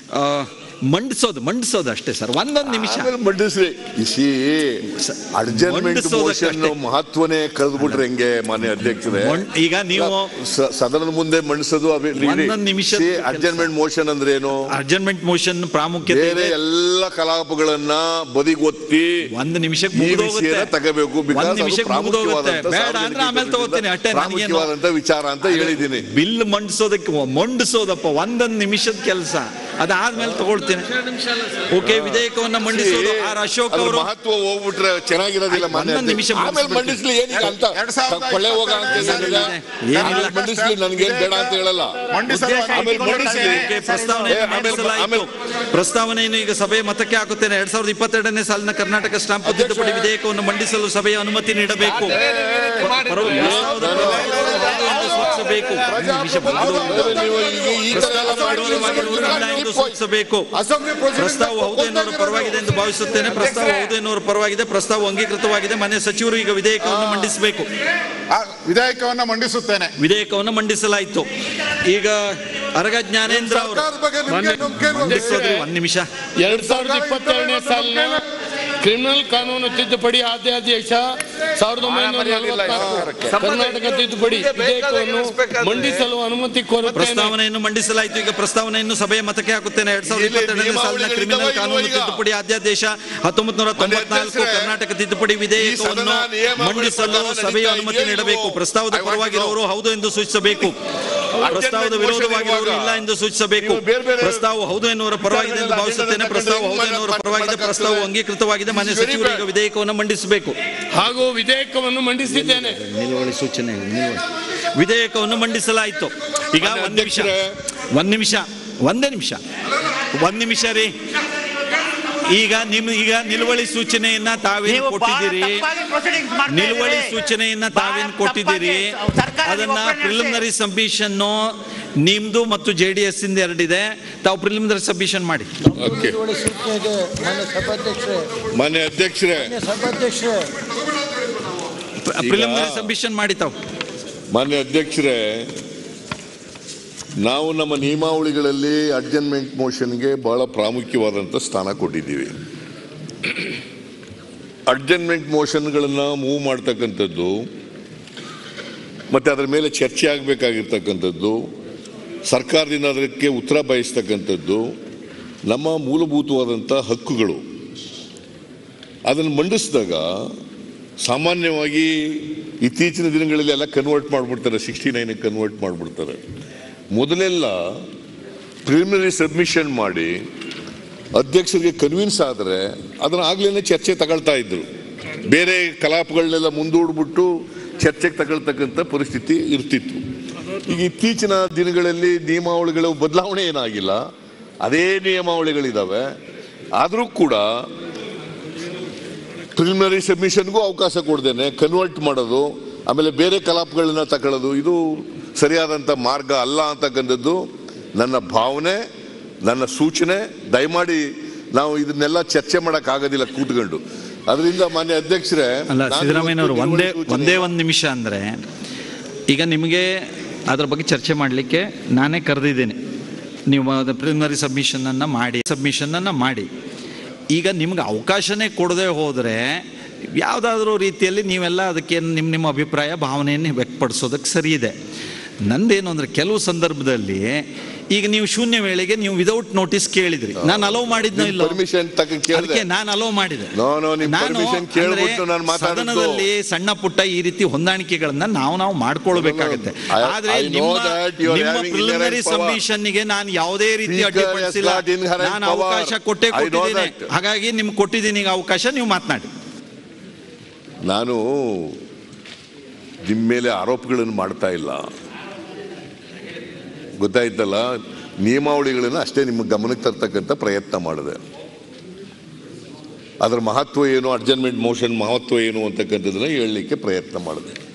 ಆ, ಮಂಡಿಸೋದು ಮಂಡಿಸೋದು ಅಷ್ಟೇ ಸರ್ ಒಂದೊಂದು ನಿಮಿಷ ಆಮೇಲೆ ಮಂಡಿಸ್ರಿ ಇಸಿ ಸ- ಅಡ್ಜಸ್ಟ್ಮೆಂಟ್ ಮಂಡಿಸೋದಕ್ಕೆ ಮೋಷನ್ ಅಷ್ಟೇ. ಮಹತ್ವನೇ ಕಳೆದ್ಬಿಟ್ರೆ ಹೆಂಗೆ ಮಾನ್ಯ ಅಧ್ಯಕ್ಷರೇ ಮೊಣ್- ಈಗ ನೀವು ಸ- ಸದನದ ಮುಂದೆ ಮಂಡಿಸೋದು ಒಂದೊಂದು ನಿಮಿಷದ ಕೆಲ್ಸ. ಅಡ್ಜಸ್ಟ್ಮೆಂಟ್ ಮೋಷನ್ ಅಂದ್ರೆ ಏನು ಅರ್ಜೆಂಟ್ಮೆಂಟ್ ಮೋಷನ್ ಪ್ರಾಮುಖ್ಯತೆ ಬೇರೆ ಇದೆ. ಎಲ್ಲ ಕಲಾಪಗಳನ್ನ ಬದಿಗೊತ್ತಿ ಒಂದು ನಿಮಿಷಕ್ಕೆ ಈ ಮುಗಿದೋಗುತ್ತೆ ವಿಷಯನ ತಗಬೇಕು because ಒಂದ್ ಅದು ನಿಮಿಷಕ್ಕೆ ಮುಗಿದೋಗುತ್ತೆ ಪ್ರಾಮುಖ್ಯವಾದಂತ ಬೇಡ ಅಂದ್ರೆ ಆಮೇಲೆ ತಗೋತೀನಿ ಅಷ್ಟೇ ನನಗೇನು ಪ್ರಾಮುಖ್ಯವಾದಂತ ವಿಚಾರ ಅಂತ ಹೇಳಿದ್ದೀನಿ ಬಿಲ್ ಮಂಡಿಸೋದಕ್ಕೆ ಮಂಡಿಸೋದಪ್ಪ ಒಂದೊಂದು ನಿಮಿಷದ ಕೆಲಸ ಅದಾದ್ಮೇಲೆ ತಗೊಳ್ತೀನಿ ಓಕೆ ವಿಧೇಯಕವನ್ನ ಮಂಡಿಸೋದು ಆರ್ ಅಶೋಕ್ ಅದ್ರ ಅವರು ಮಹತ್ವ ಹೋಗ್ಬಿಟ್ರೆ ಚೆನ್ನಾಗಿರೋದಿಲ್ಲ ಮಾನ್ಯ ಒಂದೊಂದು ನಿಮಿಷ ಅಧ್ಯಕ್ಷ. ಆಮೇಲೆ ಮಂಡಿಸ್ಬಿಡ್ತೀನಿ. ಮಂಡಿಸ್ಲಿ ಏನೀಗ ಅಂತ ಎರಡ್ ಸಾವಿರದ ಕೊಳ್ಳೆ ಹೋಗ ಅಂತ ಏನಿಲ್ಲ. ಏನಿಲ್ಲ ಏನಿಲ್ಲ. ಆಮೇಲೆ ಮಂಡಿಸ್ಲಿ ನನ್ಗೇನ್ ಬೇಡ ಅಂತ ಹೇಳಲ್ಲ ಮಂಡಿಸಲು ಆಮೇಲೆ ಮಂಡಿಸ್ಲಿ ಓಕೆ, ಪ್ರಸ್ತಾವನೆ ಏ, ಆಮೇಲೆ- ಮಂಡಿಸಲಾಯಿತು. ಆಮೇಲೆ- ಪ್ರಸ್ತಾವನೆಯನ್ನು ಈಗ ಸಭೆ ಮತಕ್ಕೆ ಹಾಕುತ್ತೇನೆ ಎರಡ್ ಸಾವಿರದ ಇಪ್ಪತ್ತೆರಡನೇ ಸಾಲಿನ ಕರ್ನಾಟಕ ಸ್ಟಾಂಪ್ ತಿದ್ದುಪಡಿ ವಿಧೇಯಕವನ್ನು ಮಂಡಿಸಲು ಸಭೆಯ ಅನುಮತಿ ನೀಡಬೇಕು ಪರ- ಪ್ರಸ್ತಾವದ ಪರವಾಗಿರುವವರು ಎಂದು ಸೂಚಿಸಬೇಕು ಒಂದು ನಿಮಿಷ ಮುಗಿದು- ನೀವು ಈಗ ಈ ತರ ಎಲ್ಲ ಪ್ರಸ್ತಾವ ವಿರೋಧವಾಗಿರುವುದಿಲ್ಲ ಎಂದು ಸೂಚಿಸಬೇಕು ಪ್ರಸ್ತಾವ ಹೌದು ಎನ್ನುವರ ಪರವಾಗಿದೆ ಎಂದು ಭಾವಿಸುತ್ತೇನೆ ಪ್ರಸ್ತಾವ ಹೌದು ಎನ್ನುವರ ಪರವಾಗಿದೆ ಪ್ರಸ್ತಾವ ಅಂಗೀಕೃತವಾಗಿದೆ ಮನೆ ಸಚಿವರು ಈಗ ವಿಧೇಯಕವನ್ನು ಮಂಡಿಸಬೇಕು ಆ, ವಿಧೇಯಕವನ್ನ ಮಂಡಿಸುತ್ತೇನೆ ವಿಧೇಯಕವನ್ನು ಮಂಡಿಸಲಾಯಿತು ಈಗ ಅರಗ ಜ್ಞಾನೇಂದ್ರ ಅವರು ಸರ್ಕಾರದ ಬಗ್ಗೆ ನಿಮ್ಗೆ ನಂಬಿಕೆ ಇಲ್ವಾ? ಮಂಡಿಸೋದ್ರಿ ಒಂದ್ ನಿಮಿಷ ಎರಡ್ ಸಾವಿರದ ಇಪ್ಪತ್ತೆರಡನೇ ಸಾಲಿನ ಕ್ರಿಮಿನಲ್ ಕಾನೂನು ತಿದ್ದುಪಡಿ ಅಧ್ಯಾದೇಶ ಸಾವಿರದ ಒಂಬೈನೂರ ನಲವತ್ನಾಲ್ಕು ಕರ್ನಾಟಕ ತಿದ್ದುಪಡಿ ವಿಧೇಯಕವನ್ನು ಮಂಡಿಸಲು ಅನುಮತಿ ಕೋರುತ್ತೇನೆ ಪ್ರಸ್ತಾವನೆಯನ್ನು ಮಂಡಿಸಲಾಯಿತು ಈಗ ಪ್ರಸ್ತಾವನೆಯನ್ನು ಸಭೆಯ ಮತಕ್ಕೆ ಹಾಕುತ್ತೇನೆ ಎರಡ್ ಸಾವಿರದ ಇಲ್ಲಿ ಇಪ್ಪತ್ತೆರಡನೇ ಸಾಲಿನ ನಿಯಮಾವಳಿಗಳು ಕ್ರಿಮಿನಲ್ ಇದ್ದಾವೆ ಕಾನೂನು ಈಗ? ತಿದ್ದುಪಡಿ ಅಧ್ಯಾದೇಶ ಹತ್ತೊಂಬತ್ತು ನೂರ ತೊಂಬತ್ನಾಲ್ಕು ಅಧ್ಯಕ್ಷರೇ, ಕರ್ನಾಟಕ ತಿದ್ದುಪಡಿ ವಿಧೇಯಕವನ್ನು ಈ ಸದನ ನಿಯಮಾವಳಿ ಮಂಡಿಸಲು ಪ್ರಕಾರ ಸಭೆಯ ನಡೀತಾ ಅನುಮತಿ ಇದೆಯೋ ನೀಡಬೇಕು ಇಲ್ವೋ? ಪ್ರಸ್ತಾವದ I want to ಪರವಾಗಿರುವವರು know. ಹೌದು ಎಂದು ಸೂಚಿಸಬೇಕು ಪ್ರಸ್ತಾವದ motion ವಿರೋಧವಾಗಿರುವವರು ಇರುವಾಗ ಇಲ್ಲ ಎಂದು ಸೂಚಿಸಬೇಕು ನೀವು ಬೇರೆ ಬೇರೆ ಪ್ರಸ್ತಾವ ಹೌದು ಎನ್ನುವರ ಪರವಾಗಿದೆ ಎಂದು ಭಾವಿಸುತ್ತೇನೆ ಪ್ರಸ್ತಾವ ಹೌದು ಎನ್ನುವರ ಪರವಾಗಿದೆ ಪ್ರಸ್ತಾವ ಅಂಗೀಕೃತವಾಗಿದೆ ಮಾನ್ಯ ಸಚಿವರು ಈಗ ವಿಧೇಯಕವನ್ನು ಮಂಡಿಸಬೇಕು ಹಾಗೂ ವಿಧೇಯಕವನ್ನು ಮಂಡಿಸಿದ್ದೇನೆ ನಿಲುವಳಿ ಸೂಚನೆ ನಿಲುವಳಿ ವಿಧೇಯಕವನ್ನು ಮಂಡಿಸಲಾಯಿತು ಈಗ ಮಾನ್ಯ ಒಂದ್ ನಿಮಿಷ ಒಂದ್ ನಿಮಿಷ ಒಂದೇ ನಿಮಿಷ ಒಂದ್ ನಿಮಿಷ ರೀ ಈಗ ನಿಮ್ ಈಗ ನಿಲುವಳಿ ಸೂಚನೆಯನ್ನ ತಾವೇನು ನೀವು ಕೊಟ್ಟಿದ್ದೀರಿ ಬಹಳ ತಪ್ಪಾಗಿ proceedings ಮಾಡ್ತಾ ನಿಲುವಳಿ ಇದ್ದೀರಿ. ಸೂಚನೆಯನ್ನ ಬಹಳ ತಾವೇನು ಕೊಟ್ಟಿದ್ದೀರಿ ತಪ್ಪಾಗಿ ಸರ್ಕಾರ ಅದನ್ನ ನೀವು ಒಪ್ಪಣೆ ಪ್ರಿಲಿಮಿನರಿ ಸಬ್ಮಿಷನ್ ನಿಮ್ದು ಮತ್ತು ಜೆ ಡಿ ಎಸ್ ಇಂದ ಎರಡಿದೆ ತಾವು ಪ್ರಿಲಿಮಿನರಿ ಸಬ್ಮಿಷನ್ ಮಾಡಿ ಓಕೆ ನಿಲುವಳಿ ಸೂಚನೆ ಇದೆ ಮಾನ್ಯ ಸಭಾಧ್ಯಕ್ಷರೇ ಮಾನ್ಯ ಅಧ್ಯಕ್ಷರೇ ಮಾನ್ಯ ಸಭಾಧ್ಯಕ್ಷರೇ ಪ್ರಿಲಿಮಿನರಿ ಸಬ್ಮಿಷನ್ ಮಾಡಿ ತಾವು ಮಾನ್ಯ ಅಧ್ಯಕ್ಷರೇ ನಾವು ನಮ್ಮ ನಿಯಮಾವಳಿಗಳಲ್ಲಿ ಅಡ್ಜನ್ಮೆಂಟ್ ಮೋಷನ್ಗೆ ಬಹಳ ಪ್ರಾಮುಖ್ಯವಾದಂಥ ಸ್ಥಾನ ಕೊಟ್ಟಿದ್ದೀವಿ ಅಡ್ಜನ್ಮೆಂಟ್ ಮೋಷನ್ಗಳನ್ನು ಮೂವ್ ಮಾಡ್ತಕ್ಕಂಥದ್ದು ಮತ್ತು ಅದರ ಮೇಲೆ ಚರ್ಚೆ ಆಗಬೇಕಾಗಿರ್ತಕ್ಕಂಥದ್ದು ಸರ್ಕಾರದಿಂದ ಅದಕ್ಕೆ ಉತ್ತರ ಬಯಸ್ತಕ್ಕಂಥದ್ದು ನಮ್ಮ ಮೂಲಭೂತವಾದಂಥ ಹಕ್ಕುಗಳು ಅದನ್ನು ಮಂಡಿಸಿದಾಗ ಸಾಮಾನ್ಯವಾಗಿ ಇತ್ತೀಚಿನ ದಿನಗಳಲ್ಲಿ ಎಲ್ಲ ಕನ್ವರ್ಟ್ ಮಾಡಿಬಿಡ್ತಾರೆ ಸಿಕ್ಸ್ಟಿ ನೈನಿಗೆ ಕನ್ವರ್ಟ್ ಮಾಡಿಬಿಡ್ತಾರೆ ಮೊದಲೆಲ್ಲ ಪ್ರಿಲಿಮಿನರಿ ಸಬ್ಮಿಷನ್ ಮಾಡಿ ಅಧ್ಯಕ್ಷರಿಗೆ ಕನ್ವಿನ್ಸ್ ಆದರೆ ಅದನ್ನು ಆಗ್ಲೇ ಚರ್ಚೆ ತಗೊಳ್ತಾ ಇದ್ರು ಬೇರೆ ಕಲಾಪಗಳನ್ನೆಲ್ಲ ಮುಂದೂಡ್ಬಿಟ್ಟು ಚರ್ಚೆಗೆ ತಗೊಳ್ತಕ್ಕಂಥ ಪರಿಸ್ಥಿತಿ ಇರ್ತಿತ್ತು ಈಗ ಇತ್ತೀಚಿನ ದಿನಗಳಲ್ಲಿ ನಿಯಮಾವಳಿಗಳು ಬದಲಾವಣೆ ಏನಾಗಿಲ್ಲ ಅದೇ ನಿಯಮಾವಳಿಗಳಿದ್ದಾವೆ ಆದರೂ ಕೂಡ ಪ್ರಿಲಿಮಿನರಿ ಸಬ್ಮಿಷನ್ಗೂ ಅವಕಾಶ ಕೊಡ್ದೇನೆ ಕನ್ವರ್ಟ್ ಮಾಡೋದು ಆಮೇಲೆ ಬೇರೆ ಕಲಾಪಗಳನ್ನ ತಗೊಳ್ಳೋದು ಇದು ಸರಿಯಾದಂಥ ಮಾರ್ಗ ಅಲ್ಲ ಅಂತಕ್ಕಂಥದ್ದು ನನ್ನ ಭಾವನೆ ನನ್ನ ಸೂಚನೆ ದಯಮಾಡಿ ನಾವು ಇದನ್ನೆಲ್ಲ ಚರ್ಚೆ ಮಾಡಕ್ ಆಗೋದಿಲ್ಲ ಕೂತ್ಕೊಂಡು ಅದರಿಂದ ಮಾನ್ಯ ಅಧ್ಯಕ್ಷರೇ ಅಲ್ಲ ನಾನು ಸಿದ್ದರಾಮಯ್ಯನವರು ಇವತ್ತು ಒಂದೇ ನಿಲುವಳಿ ಸೂಚನೆ- ಒಂದೇ ಒಂದು ನಿಮಿಷ ಅಂದರೆ ಈಗ ನಿಮಗೆ ಅದ್ರ ಬಗ್ಗೆ ಚರ್ಚೆ ಮಾಡಲಿಕ್ಕೆ ನಾನೇ ಕರೆದಿದ್ದೇನೆ ನೀವು ಪ್ರಿಲಿಮಿನರಿ ಸಬ್ಮಿಷನನ್ನು ಮಾಡಿ ಸಬ್ಮಿಷನನ್ನು ಮಾಡಿ ಈಗ ನಿಮ್ಗೆ ಅವಕಾಶನೇ ಕೊಡದೆ ಹೋದರೆ ಯಾವುದಾದ್ರೂ ರೀತಿಯಲ್ಲಿ ನೀವೆಲ್ಲ ಅದಕ್ಕೆ ನಿಮ್ಮ ನಿಮ್ಮ ಅಭಿಪ್ರಾಯ ಭಾವನೆಯನ್ನು ವ್ಯಕ್ತಪಡಿಸೋದಕ್ಕೆ ಸರಿ ಇದೆ ನಂದೇನು ಅಂದರೆ ಕೆಲವು ಸಂದರ್ಭದಲ್ಲಿ ಈಗ ನೀವು ಶೂನ್ಯ ವೇಳೆಗೆ ನೀವು ವಿದೌಟ್ ನೋಟಿಸ್ ಕೇಳಿದ್ರಿ ನಾನು ಅಲೋ ಮಾಡಿದ್ನೋ ಇಲ್ಲ ಪರ್ಮಿಷನ್ ತಗೊಂಡು ಕೇಳಿದೆ ಅದಕ್ಕೆ ನಾನು ಅಲೋ ಮಾಡಿದೆ ನೋ, ನೋ, ನಿಮ್ ನಾನು permission ಅಂದ್ರೆ ಕೇಳ್ಬಿಟ್ಟು ನಾನು ಮಾತಾಡಿದ್ದು. ಸದನದಲ್ಲಿ ಸಣ್ಣ ಪುಟ್ಟ ಈ ರೀತಿ ಹೊಂದಾಣಿಕೆಗಳನ್ನ ನಾವು ನಾವು ಮಾಡ್ಕೊಳ್ಬೇಕಾಗತ್ತೆ I- ಆದ್ರೆ I know ನಿಮ್ಮ that you are ನಿಮ್ಮ having ಪ್ರಿಲಿಮಿನರಿ inherent power. ಸಬ್ಮಿಷನ್ಗೆ ನಾನು ಯಾವುದೇ ರೀತಿ Speaker ಅಡ್ಡಿಪಡಿಸಿಲ್ಲ has got inherent ನಾನು power. ಅವಕಾಶ ಕೊಟ್ಟೆ I know ಕೊಟ್ಟಿದ್ದೀನಿ that. ಹಾಗಾಗಿ ನಿಮ್ಗೆ ಕೊಟ್ಟಿದ್ದೀನಿ ಈಗ ಅವಕಾಶ ನೀವು ಮಾತನಾಡಿ ನಾನು ನಿಮ್ಮ ಮೇಲೆ ಆರೋಪಗಳನ್ನು ಮಾಡ್ತಾ ಇಲ್ಲ ಗೊತ್ತಾಯ್ತಲ್ಲ ನಿಯಮಾವಳಿಗಳನ್ನು ಅಷ್ಟೇ ನಿಮ್ಮ ಗಮನಕ್ಕೆ ತರ್ತಕ್ಕಂಥ ಪ್ರಯತ್ನ ಮಾಡಿದೆ ಅದರ ಮಹತ್ವ ಏನು ಅಡ್ಜನ್ಮೆಂಟ್ ಮೋಷನ್ ಮಹತ್ವ ಏನು ಅಂತಕ್ಕಂಥದ್ದನ್ನ ಹೇಳಲಿಕ್ಕೆ ಪ್ರಯತ್ನ ಮಾಡಿದೆ